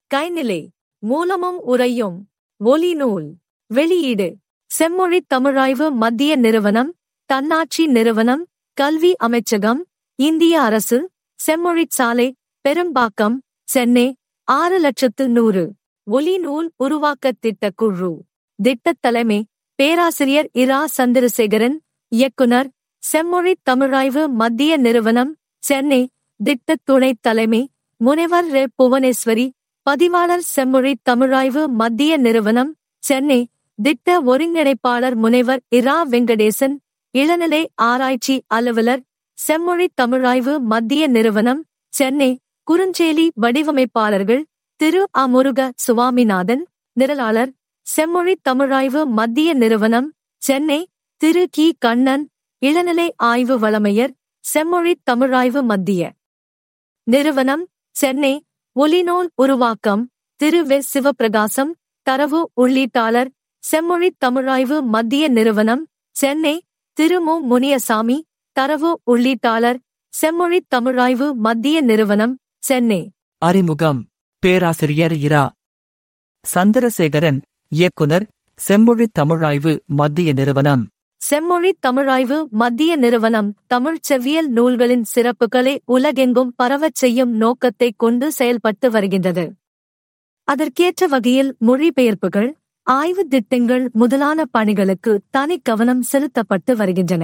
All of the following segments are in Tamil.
கைநிலை மூலமும் உரையும் ஒலி நூல் வெளியீடு செம்மொழி தமிழாய்வு மத்திய நிறுவனம் தன்னாட்சி நிறுவனம் கல்வி அமைச்சகம் இந்திய அரசு செம்மொழிச் சாலை பெரும்பாக்கம் சென்னை ஆறு லட்சத்து நூறு ஒலி நூல் உருவாக்க திட்ட குழு திட்டத் தலைமை பேராசிரியர் இரா சந்திரசேகரன் இயக்குனர் செம்மொழி தமிழாய்வு மத்திய நிறுவனம் சென்னை திட்டத் துணைத் தலைமை முனைவர் ரெ புவனேஸ்வரி பதிவாளர் செம்மொழி தமிழாய்வு மத்திய நிறுவனம் சென்னை திட்ட ஒருங்கிணைப்பாளர் முனைவர் இரா வெங்கடேசன் இளநிலை ஆராய்ச்சி அலுவலர் செம்மொழி தமிழாய்வு மத்திய நிறுவனம் சென்னை குறுஞ்செய்தி வடிவமைப்பாளர்கள் திரு அமுருக சுவாமிநாதன் நிரலாளர் செம்மொழி தமிழாய்வு மத்திய நிறுவனம் சென்னை திரு கி கண்ணன் இளநிலை ஆய்வு வழமையர் செம்மொழி தமிழாய்வு மத்திய நிறுவனம் சென்னை ஒலிநூல் உருவாக்கம் திரு வெ சிவபிரகாசம் தரவு உள்ளீட்டாளர் செம்மொழி தமிழாய்வு மத்திய நிறுவனம் சென்னை திரு மு முனியசாமி தரவு உள்ளீட்டாளர் செம்மொழி தமிழாய்வு மத்திய நிறுவனம் சென்னை அறிமுகம் பேராசிரியர் இரா சந்திரசேகரன் இயக்குனர் செம்மொழி தமிழாய்வு மத்திய நிறுவனம் செம்மொழி தமிழாய்வு மத்திய நிறுவனம் தமிழ்ச் செவ்வியல் நூல்களின் சிறப்புகளை உலகெங்கும் பரவச் செய்யும் நோக்கத்தைக் கொண்டு செயல்பட்டு வருகின்றது அதற்கேற்ற வகையில் மொழிபெயர்ப்புகள் ஆய்வு திட்டங்கள் முதலான பணிகளுக்கு தனி கவனம் செலுத்தப்பட்டு வருகின்றன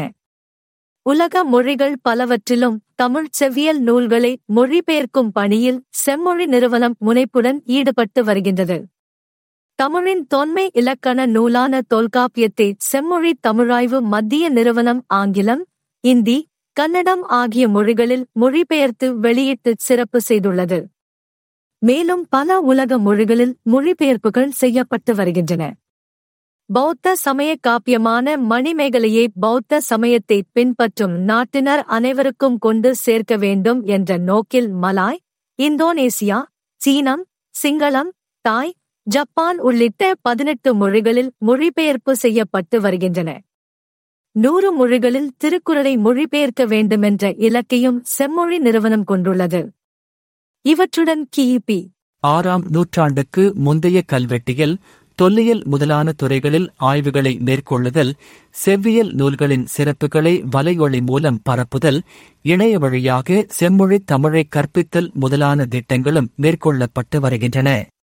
உலக மொழிகள் பலவற்றிலும் தமிழ்ச் செவ்வியல் நூல்களை மொழிபெயர்க்கும் பணியில் செம்மொழி நிறுவனம் முனைப்புடன் ஈடுபட்டு வருகின்றது தமிழின் தொன்மை இலக்கண நூலான தொல்காப்பியத்தை செம்மொழி தமிழாய்வு மத்திய நிறுவனம் ஆங்கிலம் இந்தி கன்னடம் ஆகிய மொழிகளில் மொழிபெயர்த்து வெளியிட்டு சிறப்பு செய்துள்ளது மேலும் பல உலக மொழிகளில் மொழிபெயர்ப்புகள் செய்யப்பட்டு வருகின்றன பௌத்த சமய காப்பியமான மணிமேகலையை பௌத்த சமயத்தை பின்பற்றும் நாட்டினர் அனைவருக்கும் கொண்டு சேர்க்க வேண்டும் என்ற நோக்கில் மலாய் இந்தோனேசியா சீனம் சிங்களம் தாய் ஜப்பான் உள்ளிட்ட பதினெட்டு மொழிகளில் மொழிபெயர்ப்பு செய்யப்பட்டு வருகின்றன நூறு மொழிகளில் திருக்குறளை மொழிபெயர்க்க வேண்டுமென்ற இலக்கையும் செம்மொழி நிறுவனம் கொண்டுள்ளது இவற்றுடன் கிபி ஆறாம் நூற்றாண்டுக்கு முந்தைய கல்வெட்டியல் தொல்லியல் முதலான துறைகளில் ஆய்வுகளை மேற்கொள்ளுதல் செவ்வியல் நூல்களின் சிறப்புகளை வலையொலி மூலம் பரப்புதல் இணைய வழியாக செம்மொழி தமிழை கற்பித்தல் முதலான திட்டங்களும் மேற்கொள்ளப்பட்டு வருகின்றன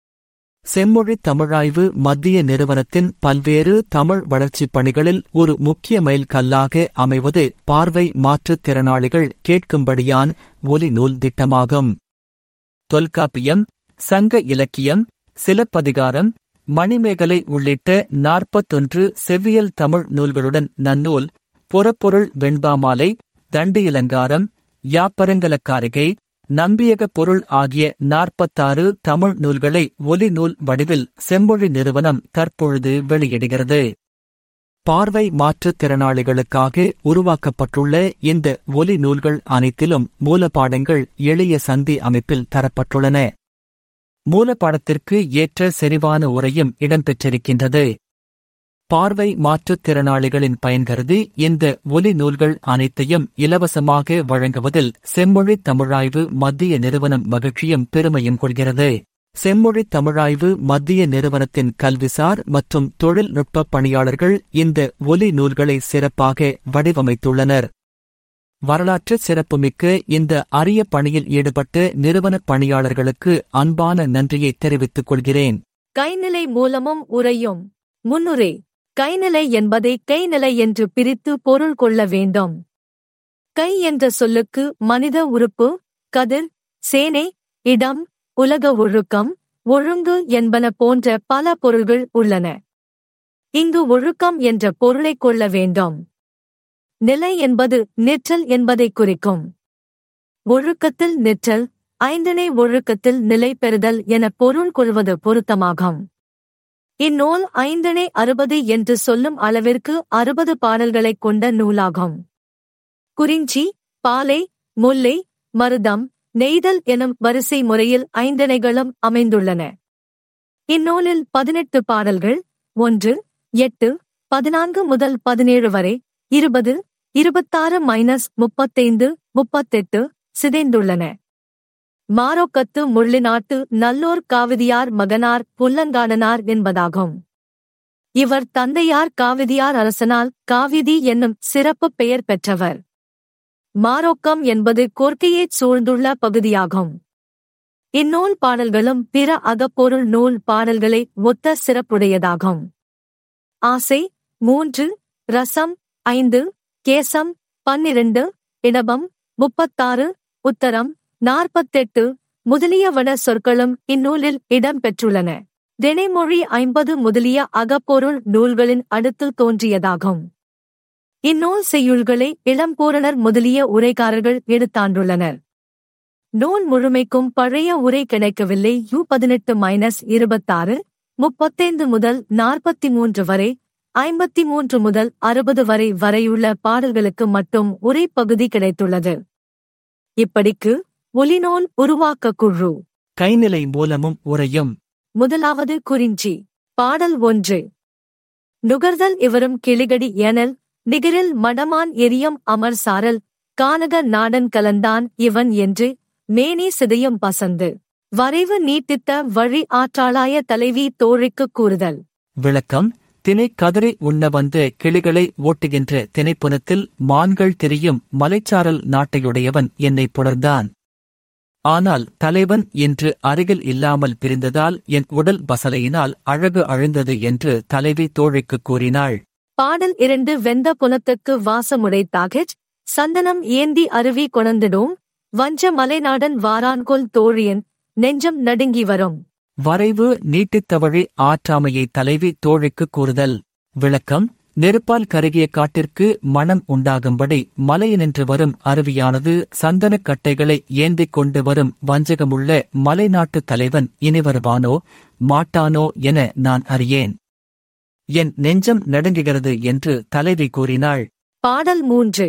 செம்மொழி தமிழாய்வு மத்திய நிறுவனத்தின் பல்வேறு தமிழ் வளர்ச்சிப் பணிகளில் ஒரு முக்கிய மைல் கல்லாக அமைவது பார்வை மாற்றுத் திறனாளிகள் கேட்கும்படியான் ஒலி நூல் திட்டமாகும் தொல்காப்பியம் சங்க இலக்கியம் சிலப்பதிகாரம் மணிமேகலை உள்ளிட்ட நாற்பத்தொன்று செவ்வியல் தமிழ் நூல்களுடன் நன்னூல் புறப்பொருள் வெண்பாமாலை தண்டு இலங்காரம் யாப்பரங்கலக்காரிகை நம்பியக பொருள் ஆகிய நாற்பத்தாறு தமிழ் நூல்களை ஒலி நூல் வடிவில் செம்மொழி நிறுவனம் தற்பொழுது வெளியிடுகிறது பார்வை மாற்றுத் திறனாளிகளுக்காக உருவாக்கப்பட்டுள்ள இந்த ஒலி நூல்கள் அனைத்திலும் மூலப்பாடங்கள் எளிய சந்தி அமைப்பில் தரப்பட்டுள்ளன மூலப்பாடத்திற்கு ஏற்ற செறிவான உரையும் இடம்பெற்றிருக்கின்றது பார்வை மாற்றுத் திறனாளிகளின் பயன் கருதி இந்த ஒலி நூல்கள் அனைத்தையும் இலவசமாக வழங்குவதில் செம்மொழி தமிழாய்வு மத்திய நிறுவனம் மகிழ்ச்சியும் பெருமையும் கொள்கிறது செம்மொழி தமிழாய்வு மத்திய நிறுவனத்தின் கல்விசார் மற்றும் தொழில்நுட்ப பணியாளர்கள் இந்த ஒலி நூல்களை சிறப்பாக வடிவமைத்துள்ளனர் வரலாற்று சிறப்புமிக்க இந்த அரிய பணியில் ஈடுபட்ட நிறுவன பணியாளர்களுக்கு அன்பான நன்றியை தெரிவித்துக் கொள்கிறேன் கைநிலை மூலமும் உரையும் முன்னுரை கைநிலை என்பதை கைநிலை என்று பிரித்து பொருள் கொள்ள வேண்டும் கை என்ற சொல்லுக்கு மனித உறுப்பு கதிர் சேனை இடம் உலக ஒழுக்கம் ஒழுங்கு என்பன போன்ற பல பொருள்கள் உள்ளன இங்கு ஒழுக்கம் என்ற பொருளைக் கொள்ள வேண்டும் நிலை என்பது நிற்றல் என்பதை குறிக்கும் ஒழுக்கத்தில் நிற்றல் ஐந்தனை ஒழுக்கத்தில் நிலை பெறுதல் என பொருள் கொள்வது பொருத்தமாகும் இந்நூல் ஐந்தனை அறுபது என்று சொல்லும் அளவிற்கு அறுபது பாடல்களைக் கொண்ட நூலாகும் குறிஞ்சி பாலை முல்லை மருதம் நெய்தல் எனும் வரிசை முறையில் ஐந்தணைகளும் அமைந்துள்ளன இந்நூலில் பதினெட்டு பாடல்கள் ஒன்று எட்டு பதினான்கு முதல் பதினேழு வரை இருபது இருபத்தாறு மைனஸ் முப்பத்தைந்து முப்பத்தெட்டு சிதைந்துள்ளன மாரோக்கத்து முள்ளிநாட்டு நல்லோர் காவிதியார் மகனார் புல்லங்காடனார் என்பதாகும் இவர் தந்தையார் காவிதியார் அரசனால் காவிதி என்னும் சிறப்பு பெயர் பெற்றவர் மாரோக்கம் என்பது கோர்க்கையைச் சூழ்ந்துள்ள பகுதியாகும் இந்நூல் பாடல்களும் பிற அகப்பொருள் நூல் பாடல்களை ஒத்த சிறப்புடையதாகும் ஆசை மூன்று ரசம் ஐந்து கேசம் பன்னிரண்டு இடபம் முப்பத்தாறு உத்தரம் நாற்பத்தெட்டு முதலிய வட சொற்களும் இந்நூலில் இடம் பெற்றுள்ளன தினைமொழி ஐம்பது முதலிய அகப்பொருள் நூல்களின் அடுத்து தோன்றியதாகும் இந்நூல் செய்யுள்களை இளம்பூரணர் முதலிய உரைக்காரர்கள் எடுத்தாண்டுள்ளனர் நூல் முழுமைக்கும் பழைய உரை கிடைக்கவில்லை யு பதினெட்டு மைனஸ் இருபத்தாறு முப்பத்தைந்து முதல் நாற்பத்தி மூன்று வரை ஐம்பத்தி மூன்று முதல் அறுபது வரை வரையுள்ள பாடல்களுக்கு மட்டும் உரை பகுதி கிடைத்துள்ளது இப்படிக்கு ஒலிநூல் உருவாக்க குழு கைநிலை மூலமும் உரையும் முதலாவது குறிஞ்சி பாடல் ஒன்று நுகர்தல் இவரும் கிளிகடி எனல் நிகரில் மடமான் எரியம் அமர் சாரல் கானக நாடன் கலந்தான் இவன் என்று மேனி சிதையும் பசந்து வரைவு நீட்டித்த வழி ஆற்றாளாய தலைவி தோழிக்கு கூறுதல் விளக்கம் தினை கதறி உண்ண வந்த கிளிகளை ஓட்டுகின்ற திணைப்புனத்தில் மான்கள் திரியும் மலைச்சாரல் நாட்டையுடையவன் என்னை புணர்ந்தான் ஆனால் தலைவன் இன்று அருகில் இல்லாமல் பிரிந்ததால் என் உடல் பசலையினால் அழகு அழிந்தது என்று தலைவி தோழிக்குக் கூறினாள் பாடல் இரண்டு வெந்த புனத்துக்கு வாசமுடைத்தாகச் சந்தனம் ஏந்தி அருவி கொணர்ந்திடும் வஞ்ச மலைநாடன் வாரான்கொல் தோழியன் நெஞ்சம் நடுங்கி வரும் வரைவு நீட்டித்தவழி ஆற்றாமையை தலைவி தோழிக்குக் கூறுதல் விளக்கம் நெருப்பால் கருகிய காட்டிற்கு மனம் உண்டாகும்படி மலையினின்று வரும் அருவியானது சந்தனக் கட்டைகளை ஏந்திக் கொண்டு வரும் வஞ்சகமுள்ள மலைநாட்டுத் தலைவன் இனி வருவானோ மாட்டானோ என நான் அறியேன் என் நெஞ்சம் நடுங்குகிறது என்று தலைவி கூறினாள் பாடல் மூன்று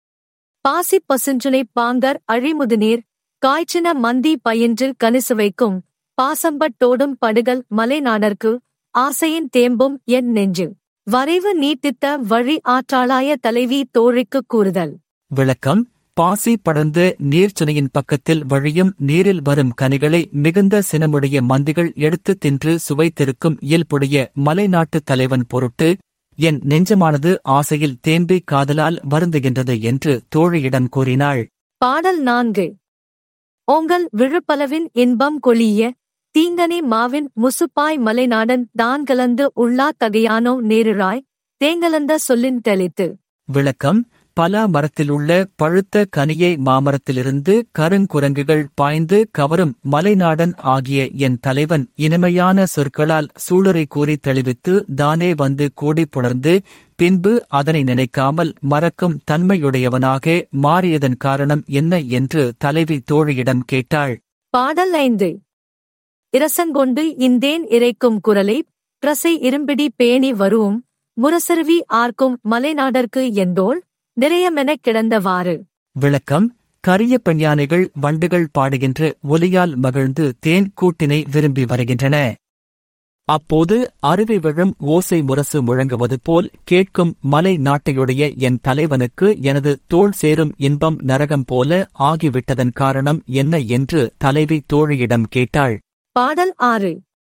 பாசி பசுஞ்சுனை பாங்கர் அழிமுதுநீர் காய்ச்சின மந்தி பயின்று கனிசு வைக்கும் பாசம்பட்டோடும் படுகல் மலைநாடர்க்கு ஆசையின் தேம்பும் என் நெஞ்சு வரைவு நீட்டித்த வழி ஆற்றாளாய தலைவி தோழிக்குக் கூறுதல் விளக்கம் பாசி படர்ந்த நீர்ச்சுனையின் பக்கத்தில் வழியும் நீரில் வரும் கனிகளை மிகுந்த சினமுடைய மந்திகள் எடுத்துத் தின்று சுவைத்திருக்கும் இயல்புடைய மலைநாட்டுத் தலைவன் பொருட்டு என் நெஞ்சமானது ஆசையில் தேம்பி காதலால் வருந்துகின்றது என்று தோழியிடம் கூறினாள் பாடல் நான்கு ஓங்கல் விழுப்பலவின் இன்பம் கொளிய தீங்கனி மாவின் முசுப்பாய் மலைநாடன் தான் கலந்து உள்ளா தகையானோ நேருராய் தேங்கலந்த சொல்லின் தெளித்து விளக்கம் பலா மரத்திலுள்ள பழுத்த கனியை மாமரத்திலிருந்து கருங்குரங்குகள் பாய்ந்து கவரும் மலைநாடன் ஆகிய என் தலைவன் இனிமையான சொற்களால் சூளுரை கூறி தெளிவித்து தானே வந்து கூடி புணர்ந்து பின்பு அதனை நினைக்காமல் மறக்கும் தன்மையுடையவனாக மாறியதன் காரணம் என்ன என்று தலைவி தோழியிடம் கேட்டாள் பாடல் ஐந்து இரசங்கொண்டு இந்தேன் இறைக்கும் குரலை பிரசை இரும்பிடி பேணி வருவும் முரசருவி ஆர்க்கும் மலைநாடர்க்கு எந்தோள் நிறையமெனக் கிடந்தவாறு விளக்கம் கரிய பெண்யானைகள் வண்டுகள் பாடுகின்ற ஒலியால் மகிழ்ந்து தேன் கூட்டினை விரும்பி வருகின்றன அப்போது அருவி விழும் ஓசை முரசு முழங்குவது போல் கேட்கும் மலை நாட்டையுடைய என் தலைவனுக்கு எனது தோள் சேரும் இன்பம் நரகம் போல ஆகிவிட்டதன் காரணம் என்ன என்று தலைவி தோழியிடம் கேட்டாள் பாடல் ஆறு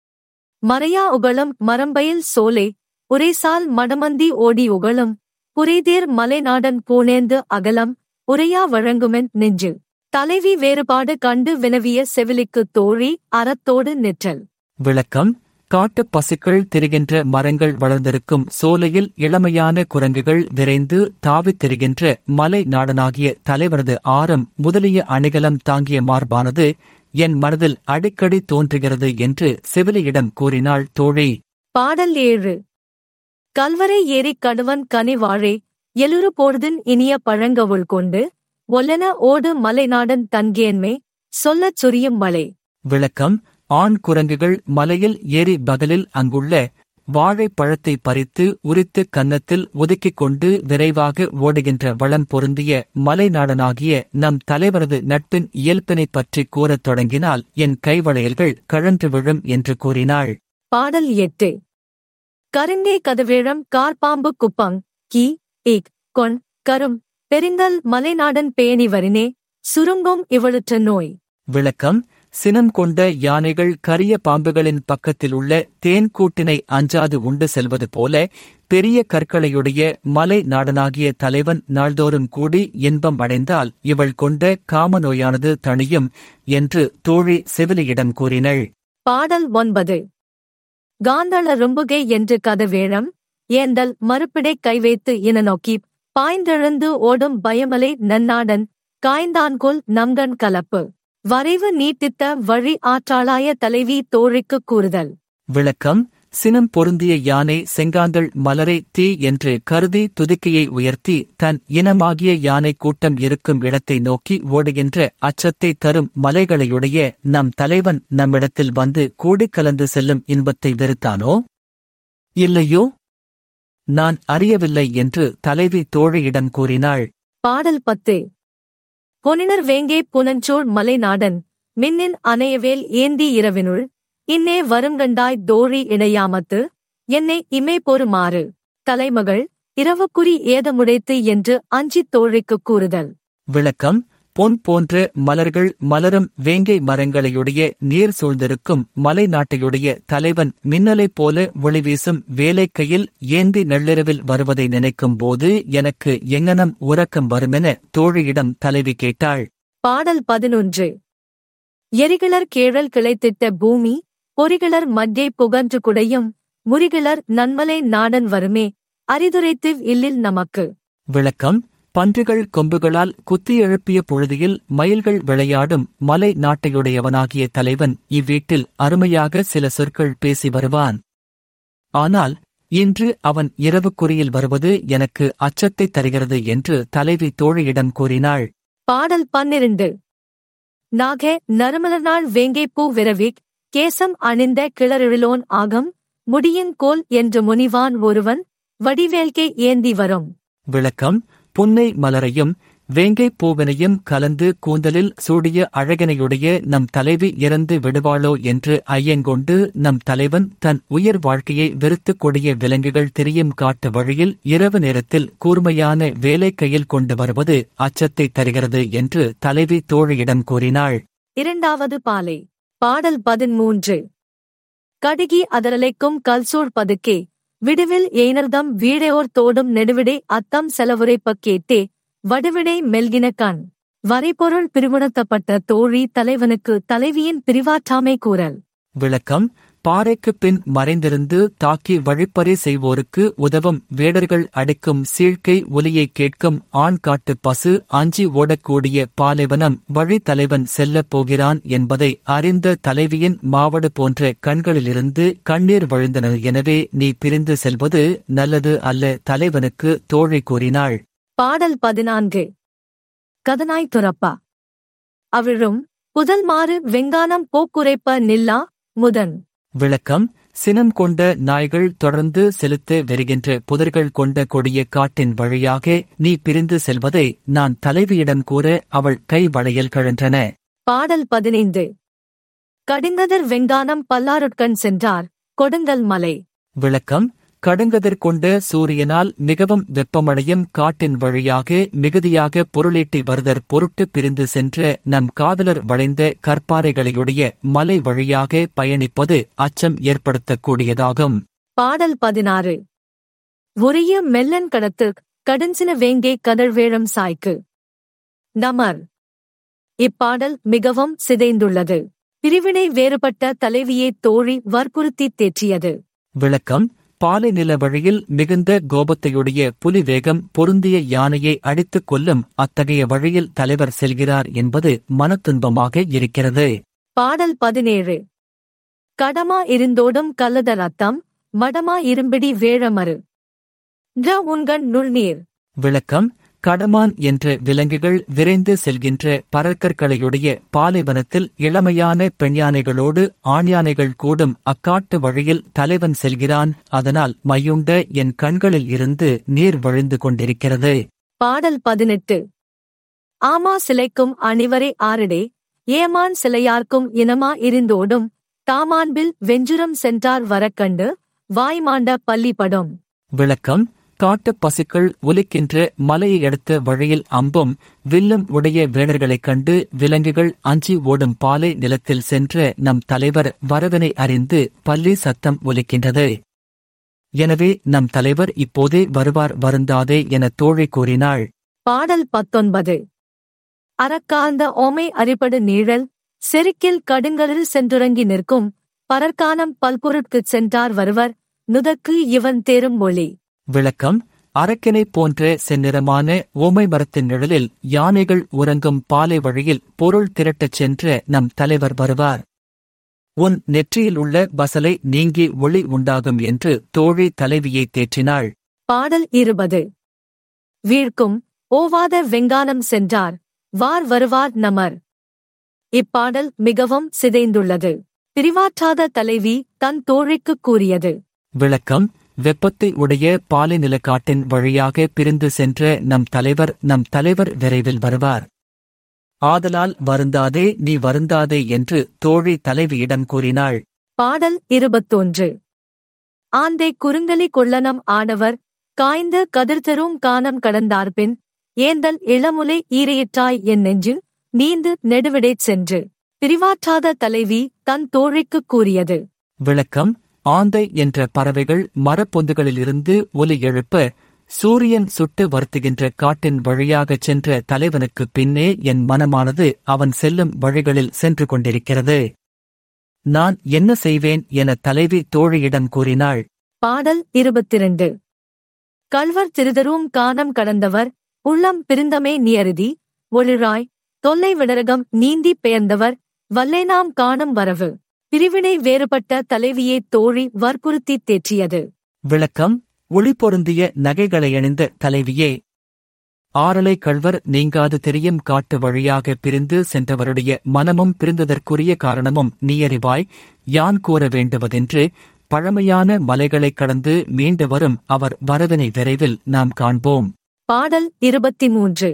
மறையா உகழும் மரம்பயில் சோலை உரைசால் மடமந்தி ஓடி உகழும் புரைதேர் மலைநாடன் பூனேந்து அகலம் உரையா வழங்குமென் நெஞ்சு தலைவி வேறுபாடு கண்டு வினவிய செவிலிக்குத் தோழி அறத்தோடு நிற்றல் விளக்கம் காட்டுப் பசுக்கள் திரிகின்ற மரங்கள் வளர்ந்திருக்கும் சோலையில் இளமையான குரங்குகள் விரைந்து தாவித் திரிகின்ற மலை நாடனாகிய தலைவரது ஆரம் முதலிய அணிகலம் தாங்கிய மார்பானது என் மனதில் அடிக்கடி தோன்றுகிறது என்று செவிலியிடம் கூறினாள் தோழி பாடல் ஏழு கல்வரை ஏறிக் கடுவன் கனி வாழே எழுறு போர்தின் இனிய பழங்கவுள் கொண்டு ஒல்லென ஓடு மலைநாடன் தன்கேன்மே சொல்லச் சொரியும் மலை விளக்கம் ஆண் குரங்குகள் மலையில் ஏறி பகலில் அங்குள்ள வாழைப்பழத்தை பறித்து உரித்து கன்னத்தில் ஒதுக்கிக் கொண்டு விரைவாக ஓடுகின்ற வளம் பொருந்திய மலைநாடனாகிய நம் தலைவரது நட்பின் இயல்பினைப் பற்றி கூறத் தொடங்கினால் என் கைவளையல்கள் கழன்று விழும் என்று கூறினாள் பாடல் எட்டு கருங்கே கதவேழம் கார்பாம்பு குப்பங் கி இக் கொன் கரும் பெரிங்கல் மலைநாடன் பேணி வரினே சுருங்கும் இவளுற்ற நோய் விளக்கம் சினம் கொண்ட யானைகள் கரிய பாம்புகளின் பக்கத்தில் உள்ள தேன் கூட்டினை அஞ்சாது உண்டு செல்வது போல பெரிய கற்களையுடைய மலை நாடனாகிய தலைவன் நாள்தோறும் கூடி இன்பம் அடைந்தால் இவள் கொண்ட காம நோயானது தணியும் என்று தோழி செவிலியிடம் கூறினள் பாடல் ஒன்பது காந்தள ரும்புகை என்று கதவேழம் ஏந்தல் மறுப்பிடை கைவைத்து இன நோக்கி பாய்ந்தெழுந்து ஓடும் பயமலை நன்னாடன் காய்ந்தான்கொல் நம்கண் கலப்பு வரைவு நீட்டித்த வழி ஆற்றாளாய தலைவி தோழிக்கு கூறுதல் விளக்கம் சினம் பொருந்திய யானை செங்காந்தள் மலரை தீ என்று கருதி துதிக்கையை உயர்த்தி தன் இனமாகிய யானை கூட்டம் இருக்கும் இடத்தை நோக்கி ஓடுகின்ற அச்சத்தை தரும் மலைகளையுடைய நம் தலைவன் நம்மிடத்தில் வந்து கூடிக் கலந்து செல்லும் இன்பத்தை வெறுத்தானோ இல்லையோ நான் அறியவில்லை என்று தலைவி தோழியிடம் கூறினாள் பாடல் பத்து பொனினர் வேங்கே புனஞ்சோள் மலைநாடன் மின்னின் அணையவேல் ஏந்தி இரவினுள் இன்னே வருங்கண்டாய் தோழி இணையாமத்து என்னை இமை பொறுமாறு தலைமகள் இரவுக்குறி ஏதமுடைத்து என்று அஞ்சித் தோழிக்குக் கூறுதல் விளக்கம் பொன் போன்ற மலர்கள் மலரும் வேங்கை மரங்களையுடைய நீர் சூழ்ந்திருக்கும் மலை நாட்டையுடைய தலைவன் மின்னலைப் போல ஒளிவீசும் வேலைக்கையில் ஏந்தி நள்ளிரவில் வருவதை நினைக்கும் போது எனக்கு எங்கனம் உறக்கம் வருமென தோழியிடம் தலைவி கேட்டாள் பாடல் பதினொன்று எரிகிளர் கேழல் கிளைத்திட்ட பூமி பொறிகிளர் மத்தியை புகன்று குடையும் முறிகிளர் நன்மலை நாடன் வருமே அரிதுரைத்திவ் இல்லில் நமக்கு விளக்கம் பன்றிகள் கொம்புகளால் குத்தி எழுப்பிய பொழுதியில் மயில்கள் விளையாடும் மலை நாட்டையுடையவனாகிய தலைவன் இவ்வீட்டில் அருமையாக சில சொற்கள் பேசி வருவான் ஆனால் இன்று அவன் இரவுக்குறியில் வருவது எனக்கு அச்சத்தை தருகிறது என்று தலைவி தோழியிடம் கூறினாள் பாடல் பன்னிரண்டு நாக நறுமலர்நாள் வேங்கை பூ விரவிக் கேசம் அணிந்த கிளறிலோன் ஆகம் முடியின் கோல் என்று முனிவான் ஒருவன் வடிவேல்கை ஏந்தி வரும் விளக்கம் புன்னை மலரையும் வேங்கை பூவினையும் கலந்து கூந்தலில் சூடிய அழகனையுடைய நம் தலைவி இறந்து விடுவாளோ என்று ஐயங்கொண்டு நம் தலைவன் தன் உயிர் வாழ்க்கையை வெறுத்துக் கொடிய விலங்குகள் திரியும் காட்டு வழியில் இரவு நேரத்தில் கூர்மையான வேலை கையில் கொண்டு வருவது அச்சத்தை தருகிறது என்று தலைவி தோழியிடம் கூறினாள் இரண்டாவது பாலை பாடல் பதிமூன்று கடுகி அதரலைக்கும் கல்சூழ் பதுக்கே விடுவில் எய்னர்தம் வீடையோர் தோடும் நெடுவிடை அத்தம் செலவுரைப்பக் கேட்டே வடுவிடை மெல்கின கண் வரைபொருள் பிரிவுணர்த்தப்பட்ட தோழி தலைவனுக்கு தலைவியின் பிரிவாற்றாமை கூறல் விளக்கம் பாறைக்குப் பின் மறைந்திருந்து தாக்கி வழிப்பறி செய்வோருக்கு உதவும் வேடர்கள் அடிக்கும் சீழ்க்கை ஒலியைக் கேட்கும் ஆண் காட்டு பசு அஞ்சி ஓடக்கூடிய பாலைவனம் வழி தலைவன் செல்லப் போகிறான் என்பதை அறிந்த தலைவியின் மாவடு போன்ற கண்களிலிருந்து கண்ணீர் வழிந்தன எனவே நீ பிரிந்து செல்வது நல்லது அல்ல தலைவனுக்கு தோழி கூறினாள் பாடல் பதினான்கு கதனாய் துறப்பா அவிழும் புதல் மாறு வெங்கானம் போக்குரைப்ப நில்லா முதன் விளக்கம் சினம் கொண்ட நாய்கள் தொடர்ந்து செலுத்த வருகின்ற புதர்கள் கொண்ட கொடிய காட்டின் வழியாக நீ பிரிந்து செல்வதை நான் தலைவியிடம் கூற அவள் கை வளையல் கழன்றன பாடல் பதினைந்து கடிங்கதர் வெங்கானம் பல்லாருட்கண் சென்றார் கொடுங்கல் மலை விளக்கம் கடுங்கதிர் கொண்ட சூரியனால் மிகவும் வெப்பமடையும் காட்டின் வழியாக மிகுதியாக பொருளீட்டி வருதற் பொருட்டு பிரிந்து சென்ற நம் காதலர் வளைந்த கற்பாறைகளையுடைய மலை வழியாக பயணிப்பது அச்சம் ஏற்படுத்தக்கூடியதாகும் பாடல் பதினாறு உரிய மெல்லன் கடத்து கடுஞ்சின வேங்கே கதழ்வேழம் சாய்க்கு நமர் இப்பாடல் மிகவும் சிதைந்துள்ளது பிரிவினை வேறுபட்ட தலைவியை தோழி வற்புறுத்தி தேற்றியது விளக்கம் பாலை நில வழியில் மிகுந்த கோபத்தையுடைய புலி வேகம் பொருந்திய யானையை அடித்துக் கொல்லும் அத்தகைய வழியில் தலைவர் செல்கிறார் என்பது மனத்துன்பமாக இருக்கிறது பாடல் பதினேழு கடமா இருந்தோடும் கல்லத ரத்தம் மடமா இரும்பிடி வேழமறு க உண்கண் நுழ்நீர் விளக்கம் கடமான் என்ற விலங்குகள் விரைந்து செல்கின்ற பறக்கற்களையுடைய பாலைவனத்தில் இளமையான பெண் யானைகளோடு ஆண் யானைகள் கூடும் அக்காட்டு வழியில் தலைவன் செல்கிறான் அதனால் மையுண்ட என் கண்களில் இருந்து நீர் வழிந்து கொண்டிருக்கிறது பாடல் பதினெட்டு ஆமா சிலைக்கும் அணிவரை ஆரிடே ஏமான் சிலையார்க்கும் இனமா இருந்தோடும் தாமான்பில் வெஞ்சுரம் சென்றார் வரக்கண்டு வாய்மாண்ட பள்ளிப்படும் விளக்கம் காட்டுப் பசுக்கள் ஒலிக்கின்ற மலையை அடுத்த வழியில் அம்பும் வில்லும் உடைய வேடர்களைக் கண்டு விலங்குகள் அஞ்சி ஓடும் பாலை நிலத்தில் சென்ற நம் தலைவர் வரவனை அறிந்து பள்ளி சத்தம் ஒலிக்கின்றது எனவே நம் தலைவர் இப்போதே வருவார் வருந்தாதே என தோழி கூறினாள் பாடல் பத்தொன்பது அறக்காந்த ஓமை அறிபடு நீழல் செருக்கில் கடுங்கலில் சென்றுறங்கி நிற்கும் பரற்கானம் பல்பொருட்குச் சென்றார் வருவர் நுதக்கு இவன் தேரும் மொழி விளக்கம் அரக்கினை போன்ற செந்நிறமான ஓமை மரத்தின் நிழலில் யானைகள் உறங்கும் பாலை வழியில் பொருள் திரட்டச் சென்ற நம் தலைவர் வருவார் உன் நெற்றியில் உள்ள பசலை நீங்கி ஒளி உண்டாகும் என்று தோழி தலைவியை தேற்றினாள் பாடல் இருபது வீழ்க்கும் ஓவாத வெங்கானம் சென்றார் வார் வருவார் நமர் இப்பாடல் மிகவும் சிதைந்துள்ளது பிரிவாற்றாத தலைவி தன் தோழிக்குக் கூறியது விளக்கம் வெப்பத்தை உடைய பாலை நிலக்காட்டின் வழியாக பிரிந்து சென்ற நம் தலைவர் நம் தலைவர் விரைவில் வருவார் ஆதலால் வருந்தாதே நீ வருந்தாதே என்று தோழி தலைவியிடம் கூறினாள் பாடல் இருபத்தொன்று ஆந்தை குறுங்கலி கொள்ளனம் ஆடவர் காய்ந்த கதிர்தரும் கானம் கடந்தார்பின் ஏந்தல் இளமுலை ஈரையிற்றாய் என் நெஞ்சு நீந்து நெடுவிடைச் சென்று பிரிவாற்றாத தலைவி தன் தோழிக்குக் கூறியது விளக்கம் ஆந்தை என்ற பறவைகள் மரப்பொந்துகளிலிருந்து ஒலி எழுப்ப சூரியன் சுட்டு வருத்துகின்ற காட்டின் வழியாகச் சென்ற தலைவனுக்குப் பின்னே என் மனமானது அவன் செல்லும் வழிகளில் சென்று கொண்டிருக்கிறது நான் என்ன செய்வேன் என தலைவி தோழியிடம் கூறினாள் பாடல் இருபத்திரண்டு கள்வர் திருதரும் கானம் கடந்தவர் உள்ளம் பிரிந்தமே நியருதி ஒளிராய் தொல்லை விடரகம் நீந்தி பெயர்ந்தவர் வல்லேனாம் காணும் வரவு பிரிவினை வேறுபட்ட தலைவியை தோழி வற்புறுத்தித் தேற்றியது விளக்கம் ஒளி பொருந்திய நகைகளை அணிந்த தலைவியே ஆறலை கள்வர் நீங்காது தெரியும் காட்டு வழியாக பிரிந்து சென்றவருடைய மனமும் பிரிந்ததற்குரிய காரணமும் நீயறிவாய் யான் கூற வேண்டுவதென்று பழமையான மலைகளைக் கடந்து மீண்டு வரும் அவர் வரவினை விரைவில் நாம் காண்போம் பாடல் இருபத்தி மூன்று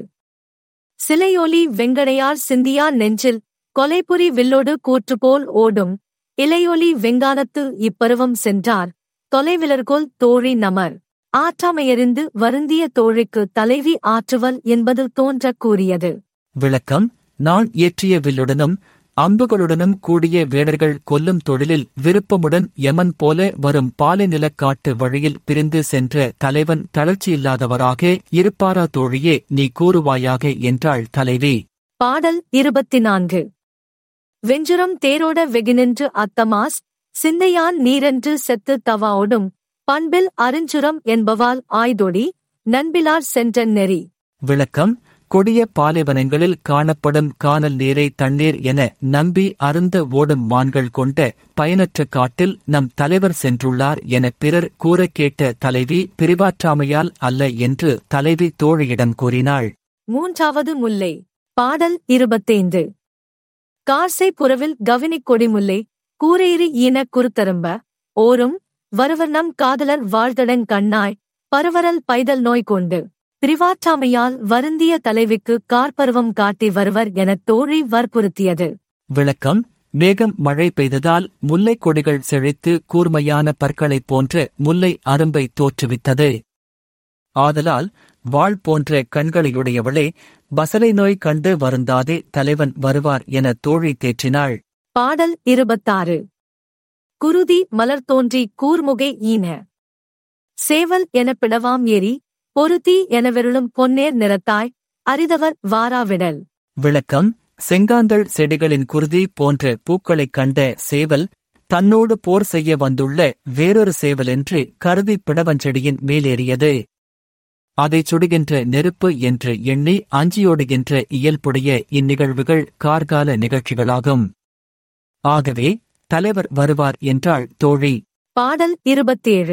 சிலையொலி வெங்கடையார் சிந்தியா நெஞ்சில் கொலைபுரி வில்லோடு கூற்றுபோல் ஓடும் இலையொலி வெங்கானத்து இப்பருவம் சென்றார் தொலைவிலர்கோல் தோழி நமர் ஆற்றாமையறிந்து வருந்திய தோழிக்கு தலைவி ஆற்றுவல் என்பது தோன்றக் கூறியது விளக்கம் நான் இயற்றிய வில்லுடனும் அம்புகளுடனும் கூடிய வேடர்கள் கொல்லும் தொழிலில் விருப்பமுடன் யமன் போல வரும் பாலைநிலக் காட்டு வழியில் பிரிந்து சென்ற தலைவன் தளர்ச்சியில்லாதவராக இருப்பாரா தோழியே நீ கூறுவாயாக என்றாள் தலைவி பாடல் இருபத்தி நான்கு வெஞ்சுரம் தேரோட வெகுநின்று அத்தமாஸ் சிந்தையான் நீரென்று செத்து தவாவோடும் பண்பில் அருஞ்சுரம் என்பவால் ஆய்தொடி நண்பிலார் சென்ற நெறி விளக்கம் கொடிய பாலைவனங்களில் காணப்படும் கானல் நீரை தண்ணீர் என நம்பி அருந்த ஓடும் மான்கள் கொண்ட பயனற்ற காட்டில் நம் தலைவர் சென்றுள்ளார் என பிறர் கூறக் கேட்ட தலைவி பிரிவாற்றாமையால் அல்ல என்று தலைவி தோழியிடம் கூறினாள் மூன்றாவது முல்லை பாடல் இருபத்தைந்து கார்சை புறவில் கவினிக் கொடிமுல்லை கூரையிரி ஈன குருத்தரும்ப ஓரும் வருவர்ணம் காதலர் வாழ்தடங் கண்ணாய் பருவரல் பைதல் நோய் கொண்டு பிரிவாற்றாமையால் வருந்திய தலைவிக்கு கார்பருவம் காட்டி வருவர் எனத் தோழி வற்புறுத்தியது விளக்கம் மேகம் மழை பெய்ததால் முல்லைக் கொடிகள் செழித்து கூர்மையான பற்களைப் போன்ற முல்லை அரும்பை தோற்றுவித்தது ஆதலால் வாழ் போன்ற கண்களையுடையவளே பசலை நோய் கண்டு வருந்தாதே தலைவன் வருவார் என தோழி தேற்றினாள் பாடல் இருபத்தாறு குருதி மலர் தோன்றி கூர்முகை ஈன சேவல் என பிளவாம் எரி பொருத்தி என வெருளும் பொன்னேர் நிறத்தாய் அரிதவர் வாராவிடல் விளக்கம் செங்காந்தள் செடிகளின் குருதி போன்ற பூக்களைக் கண்ட சேவல் தன்னோடு போர் செய்ய வந்துள்ள வேறொரு சேவலென்று கருதி பிடவஞ்செடியின் மேலேறியது அதைச் சுடுகின்ற நெருப்பு என்று எண்ணி அஞ்சியோடுகின்ற இயல்புடைய இந்நிகழ்வுகள் கார்கால நிகழ்ச்சிகளாகும் ஆகவே தலைவர் வருவார் என்றாள் தோழி பாடல் இருபத்தேழு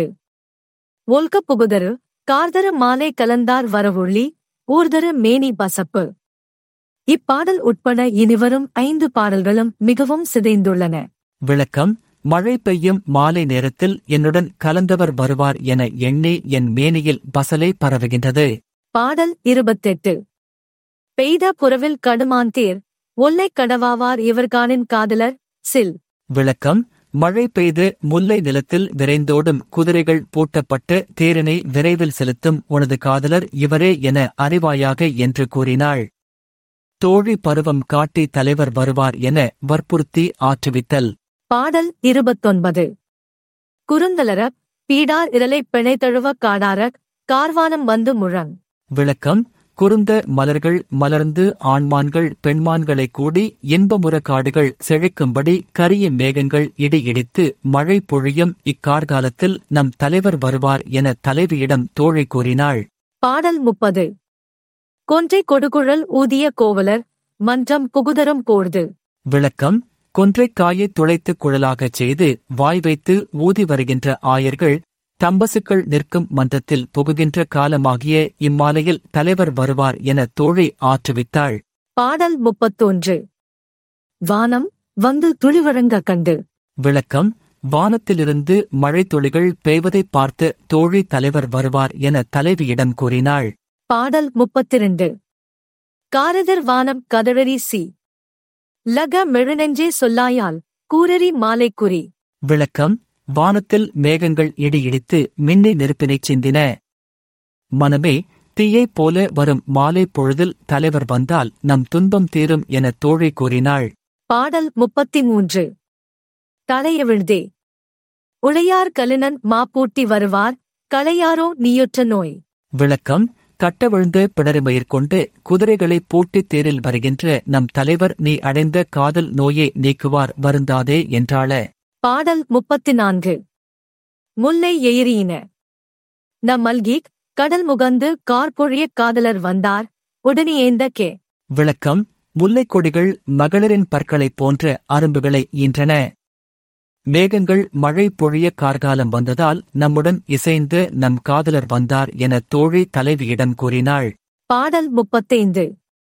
ஒல்க புகுதரு கார்தரு மாலை கலந்தார் வரவுள்ளி ஊர்தரு மேனி பசப்பு இப்பாடல் உட்பட இனிவரும் ஐந்து பாடல்களும் மிகவும் சிதைந்துள்ளன விளக்கம் மழை பெய்யும் மாலை நேரத்தில் என்னுடன் கலந்தவர் வருவார் என எண்ணி என் மேனியில் பசலை பரவுகின்றது பாடல் இருபத்தெட்டு பெய்த புறவில் கடுமாந்தேர் ஒல்லைக் கடவாவார் இவர்கானின் காதலர் சில் விளக்கம் மழை பெய்து முல்லை நிலத்தில் விரைந்தோடும் குதிரைகள் பூட்டப்பட்ட தேரினை விரைவில் செலுத்தும் உனது காதலர் இவரே என அறிவாயாக என்று கூறினாள் தோழி பருவம் காட்டி தலைவர் வருவார் என வற்புறுத்தி ஆற்றுவித்தல் பாடல் இருபத்தொன்பது குறுந்தலர பீடார் இரலை பிணைத்தழுவ காடாரக் கார்வானம் வந்து முழங் விளக்கம் குறுந்த மலர்கள் மலர்ந்து ஆண்மான்கள் பெண்மான்களைக் கூடி இன்பமுற காடுகள் செழிக்கும்படி கரிய மேகங்கள் இடி இடித்து மழை பொழியும் இக்கார்காலத்தில் நம் தலைவர் வருவார் என தலைவியிடம் தோழை கூறினாள் பாடல் முப்பது கொன்றை கொடுகுழல் ஊதிய கோவலர் மன்றம் புகுதரும் போர்து விளக்கம் கொன்றைக் காயைத் துளைத்துக் குழலாகச் செய்து வாய் வைத்து ஊதி வருகின்ற ஆயர்கள் தம்பசுக்கள் நிற்கும் மன்றத்தில் புகுகின்ற காலமாகிய இம்மாலையில் தலைவர் வருவார் என தோழி ஆற்றுவித்தாள் பாடல் முப்பத்தொன்று வானம் வந்து துளிவழங்க கண்டு விளக்கம் வானத்திலிருந்து மழைத்துளிகள் பெய்வதைப் பார்த்து தோழி தலைவர் வருவார் என தலைவியிடம் கூறினாள் பாடல் முப்பத்திரண்டு காரதர் வானம் கதழறி சி லக மெழுநெஞ்சே சொல்லாயால் கூரரி மாலை குறி விளக்கம் வானத்தில் மேகங்கள் இடி இடித்து மின்னி நெருப்பினைச் சிந்தின மனமே தீயைப் போல வரும் மாலை பொழுதில் தலைவர் வந்தால் நம் துன்பம் தீரும் என தோழி கூறினாள் பாடல் முப்பத்தி மூன்று தலையவிழ்தே உளையார் கலினன் மாப்பூட்டி வருவார் களையாரோ நீயுற்ற நோய் விளக்கம் கட்டவிழ்ந்த பிடரிமயிர் கொண்டு குதிரைகளை பூட்டித் தேரில் வருகின்ற நம் தலைவர் நீ அடைந்த காதல் நோயை நீக்குவார் வருந்தாதே என்றாள பாடல் முப்பத்தி நான்கு முல்லை எயிரியின நம் மல்கீக் கடல் முகந்து கார்பொழிய காதலர் வந்தார் உடனேந்த கே விளக்கம் முல்லைக் கொடிகள் மகளிரின் பற்களைப் போன்ற அரும்புகளை ஈன்றன மேகங்கள் மழை பொழிய கார்காலம் வந்ததால் நம்முடன் இசைந்து நம் காதலர் வந்தார் என தோழி தலைவியிடம் கூறினாள் பாடல் முப்பத்தைந்து